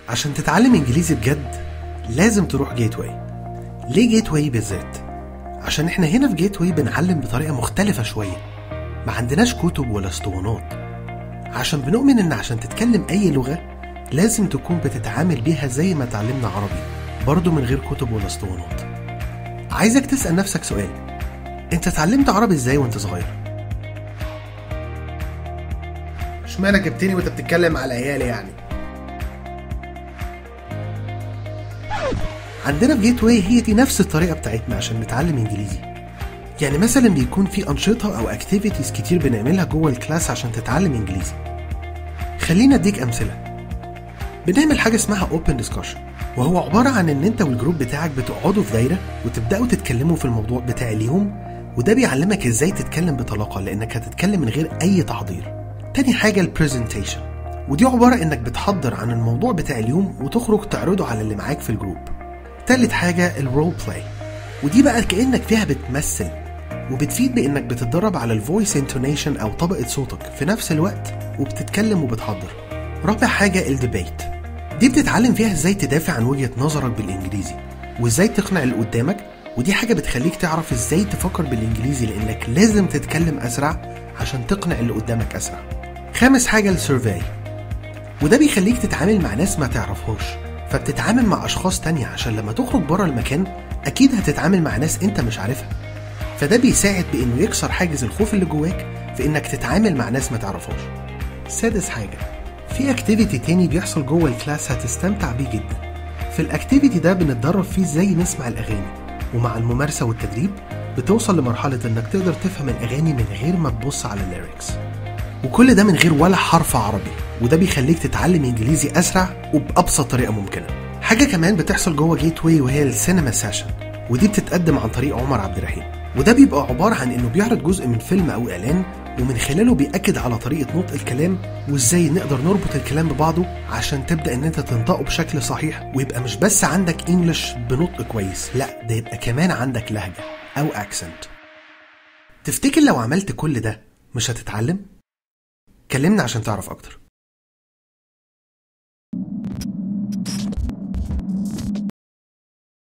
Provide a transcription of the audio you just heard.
عشان تتعلم انجليزي بجد لازم تروح جيت واي ليه جيت واي بالذات عشان احنا هنا في جيت واي بنعلم بطريقه مختلفه شويه ما عندناش كتب ولا اسطوانات عشان بنؤمن ان عشان تتكلم اي لغه لازم تكون بتتعامل بيها زي ما اتعلمنا عربي برضه من غير كتب ولا اسطوانات عايزك تسال نفسك سؤال انت اتعلمت عربي ازاي وانت صغير اشمعنى جبتني وانت بتتكلم على عيالي يعني عندنا في جيت واي هي دي نفس الطريقه بتاعتنا عشان نتعلم انجليزي يعني مثلا بيكون في انشطه او اكتيفيتيز كتير بنعملها جوه الكلاس عشان تتعلم انجليزي خلينا اديك امثله بنعمل حاجه اسمها اوبن ديسكشن وهو عباره عن ان انت والجروب بتاعك بتقعدوا في دايره وتبداوا تتكلموا في الموضوع بتاع اليوم وده بيعلمك ازاي تتكلم بطلاقه لانك هتتكلم من غير اي تحضير تاني حاجه البرزنتيشن ودي عباره انك بتحضر عن الموضوع بتاع اليوم وتخرج تعرضه على اللي معاك في الجروب تالت حاجه الرول بلاي ودي بقى كانك فيها بتمثل وبتفيد بانك بتتدرب على الفويس انتونيشن او طبقه صوتك في نفس الوقت وبتتكلم وبتحضر رابع حاجه الديبيت دي بتتعلم فيها ازاي تدافع عن وجهه نظرك بالانجليزي وازاي تقنع اللي قدامك ودي حاجه بتخليك تعرف ازاي تفكر بالانجليزي لانك لازم تتكلم اسرع عشان تقنع اللي قدامك اسرع خامس حاجه السيرفي وده بيخليك تتعامل مع ناس ما تعرفهاش فبتتعامل مع اشخاص تانية عشان لما تخرج بره المكان اكيد هتتعامل مع ناس انت مش عارفها فده بيساعد بانه يكسر حاجز الخوف اللي جواك في انك تتعامل مع ناس ما تعرفهاش سادس حاجه في اكتيفيتي تاني بيحصل جوه الكلاس هتستمتع بيه جدا في الاكتيفيتي ده بنتدرب فيه ازاي نسمع الاغاني ومع الممارسه والتدريب بتوصل لمرحله انك تقدر تفهم الاغاني من غير ما تبص على الليركس وكل ده من غير ولا حرف عربي وده بيخليك تتعلم انجليزي اسرع وبابسط طريقه ممكنه حاجه كمان بتحصل جوه جيت واي وهي السينما سيشن ودي بتتقدم عن طريق عمر عبد الرحيم وده بيبقى عباره عن انه بيعرض جزء من فيلم او اعلان ومن خلاله بيأكد على طريقة نطق الكلام وازاي نقدر نربط الكلام ببعضه عشان تبدأ ان انت تنطقه بشكل صحيح ويبقى مش بس عندك انجلش بنطق كويس لا ده يبقى كمان عندك لهجة او اكسنت تفتكر لو عملت كل ده مش هتتعلم؟ كلمنا عشان تعرف اكتر